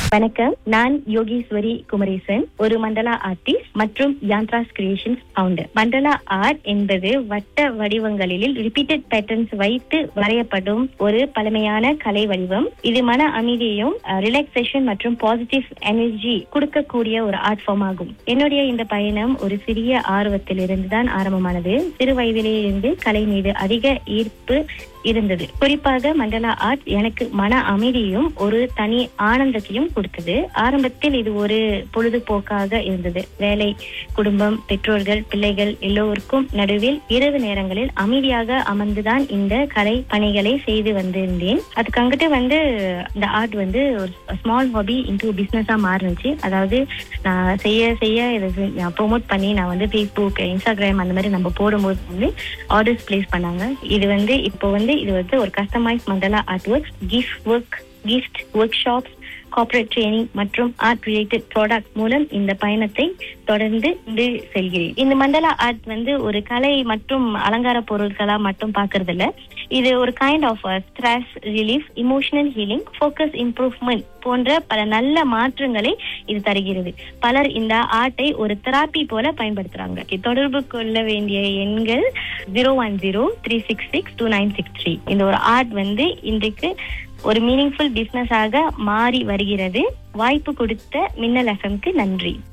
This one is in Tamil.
வணக்கம் நான் யோகீஸ்வரி குமரேசன் ஒரு மண்டலா ஆர்டிஸ்ட் மற்றும் Yantras creations founder mandala art என்பது வட்ட வடிவங்களில் ரிப்பீட்டட் பேட்டர்ன்ஸ் வைத்து வரையப்படும் ஒரு பழமையான கலை வடிவம் இது மன அமைதியையும் ரிலாக்ஸேஷன் மற்றும் பாசிட்டிவ் எனர்ஜி கொடுக்கக்கூடிய ஒரு ஆர்ட் ஃபார்ம் ஆகும் என்னுடைய இந்த பயணம் ஒரு சிறிய ஆர்வத்தில் இருந்துதான் ஆரம்பமானது சிறு வயதிலேயே இருந்து கலை மீது அதிக ஈர்ப்பு இருந்தது குறிப்பாக மண்டலா ஆர்ட் எனக்கு மன அமைதியும் ஒரு தனி ஆனந்தத்தையும் கொடுத்தது ஆரம்பத்தில் இது ஒரு பொழுதுபோக்காக இருந்தது வேலை குடும்பம் பெற்றோர்கள் பிள்ளைகள் எல்லோருக்கும் நடுவில் இரவு நேரங்களில் அமைதியாக அமர்ந்துதான் இந்த கலை பணிகளை செய்து வந்திருந்தேன் அதுக்கு அங்கிட்டு வந்து இந்த ஆர்ட் வந்து ஒரு ஸ்மால் ஹாபி இன்டூ பிசினஸா மாறுனுச்சு அதாவது நான் செய்ய செய்ய இதை நான் ப்ரோமோட் பண்ணி நான் வந்து ஃபேஸ்புக் இன்ஸ்டாகிராம் அந்த மாதிரி நம்ம போடும்போது வந்து ஆர்டர்ஸ் பிளேஸ் பண்ணாங்க இது வந்து இப்போ வந்து இது வந்து ஒரு customise mandala art work gift work gift workshops corporate training மற்றும் ஆர்ட் ரிலேட்டட் ப்ராடக்ட் மூலம் இந்த பயணத்தை தொடர்ந்து இது செல்கிறேன் இந்த மண்டலா ஆர்ட் வந்து ஒரு கலை மற்றும் அலங்கார பொருட்களா மட்டும் பாக்குறது இல்ல இது ஒரு kind of stress relief emotional healing focus improvement போன்ற பல நல்ல மாற்றங்களை இது தருகிறது பலர் இந்த ஆர்ட்டை ஒரு தெராப்பி போல பயன்படுத்துறாங்க தொடர்பு கொள்ள வேண்டிய எண்கள் zero one zero three six six two nine six three இந்த ஒரு ஆர்ட் வந்து இன்றைக்கு ஒரு மீனிங்ஃபுல் பிசினஸாக மாறி வருகிறது வாய்ப்பு கொடுத்த மின்னல் எஃப்எம்க்கு நன்றி